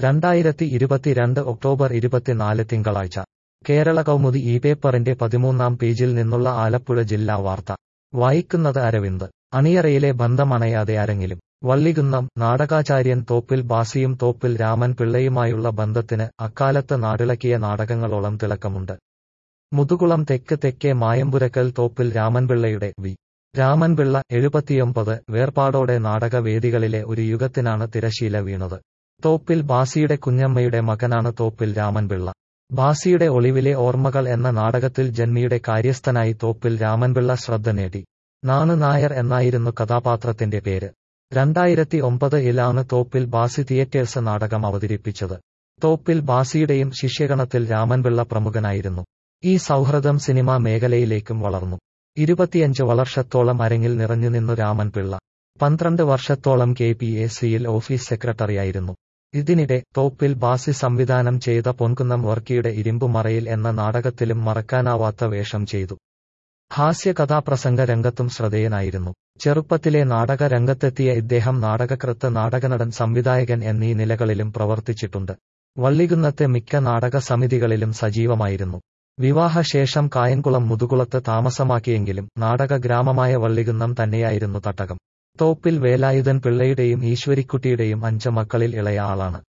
രണ്ടായിരത്തി ഇരുപത്തിരണ്ട് ഒക്ടോബർ ഇരുപത്തിനാല് തിങ്കളാഴ്ച കേരള കൗമുദി ഈ പേപ്പറിന്റെ പതിമൂന്നാം പേജിൽ നിന്നുള്ള ആലപ്പുഴ ജില്ലാ വാർത്ത വായിക്കുന്നത് അരവിന്ദ് അണിയറയിലെ ബന്ധമണയാതെ ആരെങ്കിലും വള്ളികുന്നം നാടകാചാര്യൻ തോപ്പിൽ ബാസിയും തോപ്പിൽ രാമൻ പിള്ളയുമായുള്ള ബന്ധത്തിന് അക്കാലത്ത് നാടിളക്കിയ നാടകങ്ങളോളം തിളക്കമുണ്ട് മുതുകുളം തെക്ക് തെക്കേ മായമ്പുരക്കൽ തോപ്പിൽ രാമൻപിള്ളയുടെ വി രാമൻപിള്ള എഴുപത്തിയൊമ്പത് വേർപാടോടെ നാടകവേദികളിലെ ഒരു യുഗത്തിനാണ് തിരശീല വീണത് തോപ്പിൽ ബാസിയുടെ കുഞ്ഞമ്മയുടെ മകനാണ് തോപ്പിൽ രാമൻപിള്ള ബാസിയുടെ ഒളിവിലെ ഓർമ്മകൾ എന്ന നാടകത്തിൽ ജന്മിയുടെ കാര്യസ്ഥനായി തോപ്പിൽ രാമൻപിള്ള ശ്രദ്ധ നേടി നാണ് നായർ എന്നായിരുന്നു കഥാപാത്രത്തിന്റെ പേര് രണ്ടായിരത്തി ഒമ്പത് ഇലാണ് തോപ്പിൽ ബാസി തിയേറ്റേഴ്സ് നാടകം അവതരിപ്പിച്ചത് തോപ്പിൽ ബാസിയുടെയും ശിഷ്യഗണത്തിൽ രാമൻപിള്ള പ്രമുഖനായിരുന്നു ഈ സൗഹൃദം സിനിമാ മേഖലയിലേക്കും വളർന്നു ഇരുപത്തിയഞ്ച് വർഷത്തോളം അരങ്ങിൽ നിറഞ്ഞുനിന്നു രാമൻപിള്ള പന്ത്രണ്ട് വർഷത്തോളം കെ പി എ സിയിൽ ഓഫീസ് സെക്രട്ടറിയായിരുന്നു ഇതിനിടെ തോപ്പിൽ ബാസി സംവിധാനം ചെയ്ത പൊൻകുന്നം വർക്കിയുടെ ഇരുമ്പുമറയിൽ എന്ന നാടകത്തിലും മറക്കാനാവാത്ത വേഷം ചെയ്തു ഹാസ്യ കഥാപ്രസംഗ രംഗത്തും ശ്രദ്ധേയനായിരുന്നു ചെറുപ്പത്തിലെ നാടക രംഗത്തെത്തിയ ഇദ്ദേഹം നാടകകൃത്ത് നാടകനടൻ സംവിധായകൻ എന്നീ നിലകളിലും പ്രവർത്തിച്ചിട്ടുണ്ട് വള്ളികുന്നത്തെ മിക്ക നാടക സമിതികളിലും സജീവമായിരുന്നു വിവാഹശേഷം കായംകുളം മുതുകുളത്ത് താമസമാക്കിയെങ്കിലും നാടക ഗ്രാമമായ വള്ളികുന്നം തന്നെയായിരുന്നു തട്ടകം തോപ്പിൽ വേലായുധൻ പിള്ളയുടെയും ഈശ്വരിക്കുട്ടിയുടെയും അഞ്ച് മക്കളിൽ ഇളയ ആളാണ്